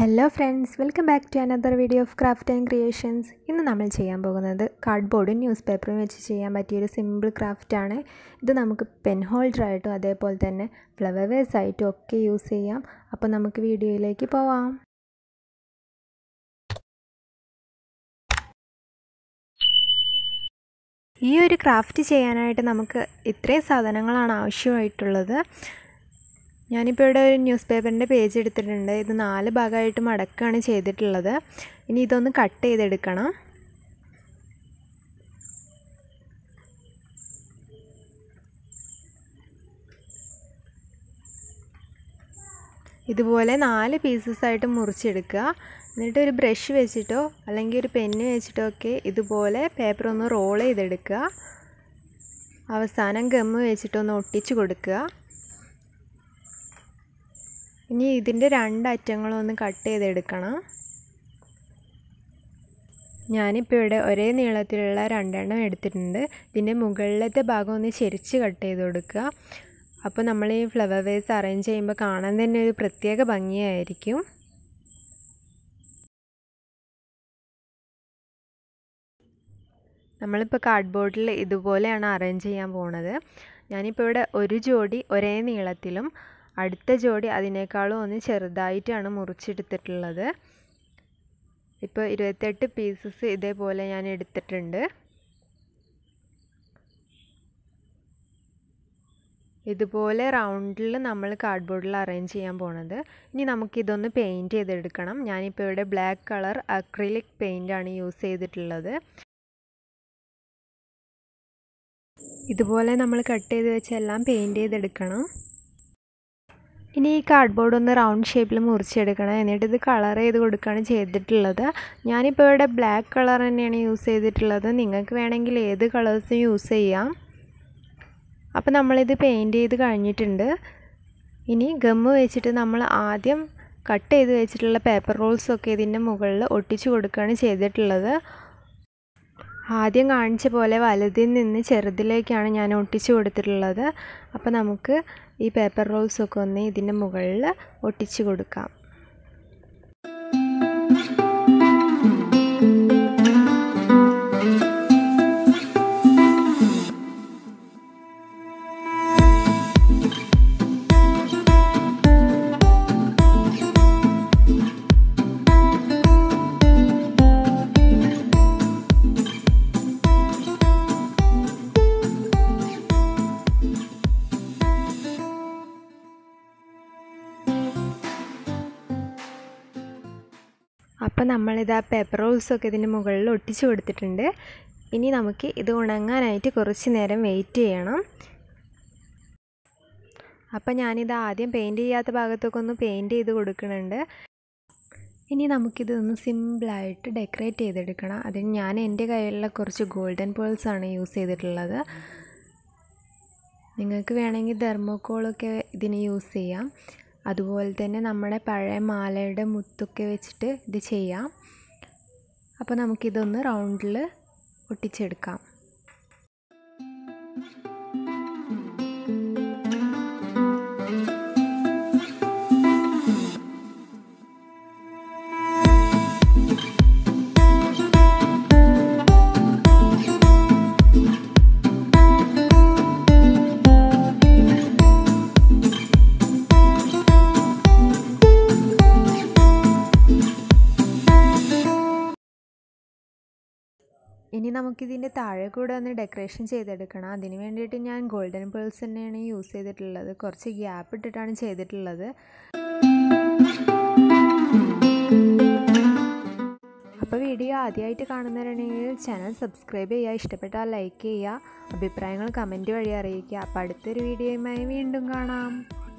hello friends welcome back to another video of craft and creations ഇന്ന് നമ്മൾ ചെയ്യാൻ പോകുന്നത് കാർഡ്ബോർഡും ന്യൂസ് പേപ്പറും വെച്ച് ചെയ്യാൻ പറ്റിയൊരു സിമ്പിൾ ക്രാഫ്റ്റാണ് ഇത് നമുക്ക് പെൻ ഹോൾഡറായിട്ടും അതേപോലെ തന്നെ ഫ്ലവർ വേസ് ആയിട്ടും ഒക്കെ യൂസ് ചെയ്യാം അപ്പോൾ നമുക്ക് വീഡിയോയിലേക്ക് പോവാം ഈ ഒരു ക്രാഫ്റ്റ് ചെയ്യാനായിട്ട് നമുക്ക് ഇത്രയും സാധനങ്ങളാണ് ആവശ്യമായിട്ടുള്ളത് ഞാനിപ്പോൾ ഇവിടെ ഒരു ന്യൂസ് പേപ്പറിൻ്റെ പേജ് എടുത്തിട്ടുണ്ട് ഇത് നാല് ഭാഗമായിട്ട് മടക്കാണ് ചെയ്തിട്ടുള്ളത് ഇനി ഇതൊന്ന് കട്ട് ചെയ്തെടുക്കണം ഇതുപോലെ നാല് പീസസ് ആയിട്ട് മുറിച്ചെടുക്കുക എന്നിട്ട് ഒരു ബ്രഷ് വെച്ചിട്ടോ അല്ലെങ്കിൽ ഒരു പെന്ന് വെച്ചിട്ടോ ഒക്കെ ഇതുപോലെ പേപ്പർ ഒന്ന് റോൾ ചെയ്തെടുക്കുക അവസാനം ഗമ്മ് വെച്ചിട്ടൊന്ന് ഒട്ടിച്ച് കൊടുക്കുക ഇനി ഇതിൻ്റെ രണ്ട് അറ്റങ്ങളും ഒന്ന് കട്ട് ചെയ്തെടുക്കണം ഞാനിപ്പോൾ ഇവിടെ ഒരേ നീളത്തിലുള്ള രണ്ടെണ്ണം എടുത്തിട്ടുണ്ട് ഇതിൻ്റെ മുകളിലത്തെ ഭാഗം ഒന്ന് ചെരിച്ച് കട്ട് ചെയ്ത് കൊടുക്കുക അപ്പോൾ നമ്മൾ ഈ ഫ്ലവർ വേസ് അറേഞ്ച് ചെയ്യുമ്പോൾ കാണാൻ തന്നെ ഒരു പ്രത്യേക ഭംഗിയായിരിക്കും നമ്മളിപ്പോൾ കാർഡ്ബോർഡിൽ ഇതുപോലെയാണ് അറേഞ്ച് ചെയ്യാൻ പോണത് ഞാനിപ്പോൾ ഇവിടെ ഒരു ജോഡി ഒരേ നീളത്തിലും അടുത്ത ജോഡി അതിനേക്കാളും ഒന്ന് ചെറുതായിട്ടാണ് മുറിച്ചെടുത്തിട്ടുള്ളത് ഇപ്പോൾ ഇരുപത്തെട്ട് പീസസ് ഇതേപോലെ ഞാൻ എടുത്തിട്ടുണ്ട് ഇതുപോലെ റൗണ്ടിൽ നമ്മൾ കാർഡ്ബോർഡിൽ അറേഞ്ച് ചെയ്യാൻ പോണത് ഇനി നമുക്കിതൊന്ന് പെയിൻറ്റ് ചെയ്തെടുക്കണം ഞാനിപ്പോൾ ഇവിടെ ബ്ലാക്ക് കളർ അക്രിലിക് പെയിൻ്റാണ് യൂസ് ചെയ്തിട്ടുള്ളത് ഇതുപോലെ നമ്മൾ കട്ട് ചെയ്ത് വെച്ച് എല്ലാം പെയിൻറ്റ് ചെയ്തെടുക്കണം ഇനി ഈ കാർഡ്ബോർഡ് ഒന്ന് റൗണ്ട് ഷേപ്പിൽ മുറിച്ചെടുക്കണം എന്നിട്ട് ഇത് കളർ ചെയ്ത് കൊടുക്കുകയാണ് ചെയ്തിട്ടുള്ളത് ഞാനിപ്പോൾ ഇവിടെ ബ്ലാക്ക് കളർ തന്നെയാണ് യൂസ് ചെയ്തിട്ടുള്ളത് നിങ്ങൾക്ക് വേണമെങ്കിൽ ഏത് കളേഴ്സും യൂസ് ചെയ്യാം അപ്പോൾ നമ്മളിത് പെയിൻറ്റ് ചെയ്ത് കഴിഞ്ഞിട്ടുണ്ട് ഇനി ഗമ്മ് വെച്ചിട്ട് നമ്മൾ ആദ്യം കട്ട് ചെയ്ത് വെച്ചിട്ടുള്ള പേപ്പർ റോൾസൊക്കെ ഇതിൻ്റെ മുകളിൽ ഒട്ടിച്ചു കൊടുക്കുകയാണ് ചെയ്തിട്ടുള്ളത് ആദ്യം കാണിച്ച പോലെ വലുതിൽ നിന്ന് ചെറുതിലേക്കാണ് ഞാൻ ഒട്ടിച്ചു കൊടുത്തിട്ടുള്ളത് അപ്പോൾ നമുക്ക് ഈ പേപ്പർ റോൾസൊക്കെ ഒന്ന് ഇതിൻ്റെ മുകളിൽ ഒട്ടിച്ചു കൊടുക്കാം അപ്പോൾ നമ്മളിത് ആ പേപ്പർ റോൾസൊക്കെ ഇതിൻ്റെ മുകളിൽ ഒട്ടിച്ചു കൊടുത്തിട്ടുണ്ട് ഇനി നമുക്ക് ഇത് ഉണങ്ങാനായിട്ട് കുറച്ച് നേരം വെയിറ്റ് ചെയ്യണം അപ്പോൾ ഞാനിത് ആദ്യം പെയിൻറ്റ് ചെയ്യാത്ത ഭാഗത്തൊക്കെ ഒന്ന് പെയിൻറ്റ് ചെയ്ത് കൊടുക്കുന്നുണ്ട് ഇനി നമുക്കിതൊന്ന് സിമ്പിളായിട്ട് ഡെക്കറേറ്റ് ചെയ്തെടുക്കണം അതിന് ഞാൻ എൻ്റെ കയ്യിലുള്ള കുറച്ച് ഗോൾഡൻ പേൾസാണ് യൂസ് ചെയ്തിട്ടുള്ളത് നിങ്ങൾക്ക് വേണമെങ്കിൽ തെർമോക്കോളൊക്കെ ഇതിന് യൂസ് ചെയ്യാം അതുപോലെ തന്നെ നമ്മുടെ പഴയ മാലയുടെ മുത്തൊക്കെ വെച്ചിട്ട് ഇത് ചെയ്യാം അപ്പോൾ നമുക്കിതൊന്ന് റൗണ്ടിൽ ഒട്ടിച്ചെടുക്കാം ഇനി നമുക്കിതിൻ്റെ താഴെ കൂടെ ഒന്ന് ഡെക്കറേഷൻ ചെയ്തെടുക്കണം അതിന് വേണ്ടിയിട്ട് ഞാൻ ഗോൾഡൻ പേൾസ് തന്നെയാണ് യൂസ് ചെയ്തിട്ടുള്ളത് കുറച്ച് ഗ്യാപ്പ് ഇട്ടിട്ടാണ് ചെയ്തിട്ടുള്ളത് അപ്പോൾ വീഡിയോ ആദ്യമായിട്ട് കാണുന്നവരാണെങ്കിൽ ചാനൽ സബ്സ്ക്രൈബ് ചെയ്യുക ഇഷ്ടപ്പെട്ടാൽ ലൈക്ക് ചെയ്യുക അഭിപ്രായങ്ങൾ കമൻറ്റ് വഴി അറിയിക്കുക അപ്പോൾ അടുത്തൊരു വീഡിയോയുമായി വീണ്ടും കാണാം